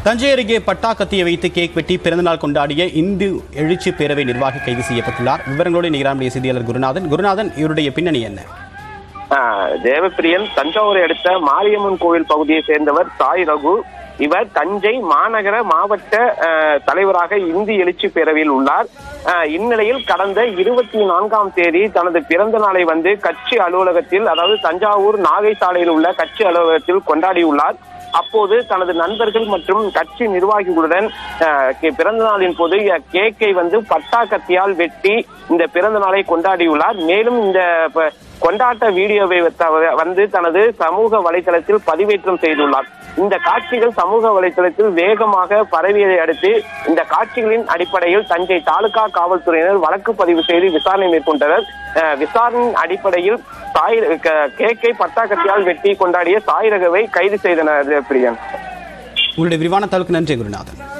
தஞ்சை அருகே பட்டா கத்தியை வைத்து கேக் வெட்டி பிறந்தநாள் கொண்டாடிய இந்து எழுச்சி பேரவை நிர்வாகி கைது செய்யப்பட்டுள்ளார் விவரங்களோடு நிகரானுடைய செய்தியாளர் குருநாதன் குருநாதன் இவருடைய பின்னணி என்ன ஆஹ் தேவப்பிரியன் தஞ்சாவூரை அடுத்த மாரியம்மன் கோவில் பகுதியை சேர்ந்தவர் சாய் ரகு இவர் தஞ்சை மாநகர மாவட்ட ஆஹ், தலைவராக இந்தி எழுச்சி பேரவையில் உள்ளார் ஆஹ், இந்நிலையில் கடந்த இருபத்தி நான்காம் தேதி தனது பிறந்த நாளை வந்து கட்சி அலுவலகத்தில் அதாவது தஞ்சாவூர் நாகை சாலையில் உள்ள கட்சி அலுவலகத்தில் கொண்டாடியுள்ளார் அப்போது தனது நண்பர்கள் மற்றும் கட்சி நிர்வாகிகளுடன் ஆஹ், கே- பிறந்த நாளின் போது அஹ், கேக்கை வந்து பட்டா கத்தியால் வெட்டி இந்த பிறந்த நாளை கொண்டாடியுள்ளார் மேலும் இந்த ப- கொண்டாட்ட வீடியோவை த- வந்து தனது சமூக வலைதளத்தில் பதிவேற்றம் செய்துள்ளார் இந்த காட்சிகள் சமூக வலைதளத்தில் வேகமாக பரவியதை அடுத்து இந்த காட்சிகளின் அடிப்படையில் தஞ்சை தாலுகா காவல்துறையினர் வழக்கு பதிவு செய்து விசாரணை மேற்கொண்டனர் அஹ், விசாரணையின் அடிப்படையில் சாய் க- கேக்கை பட்டாக்கத்தியால் வெட்டி கொண்டாடிய சாய் ரகுவை கைது செய்தனர் பிரியன் உங்களுடைய விரிவான தகவலுக்கு நன்றி குருநாதன்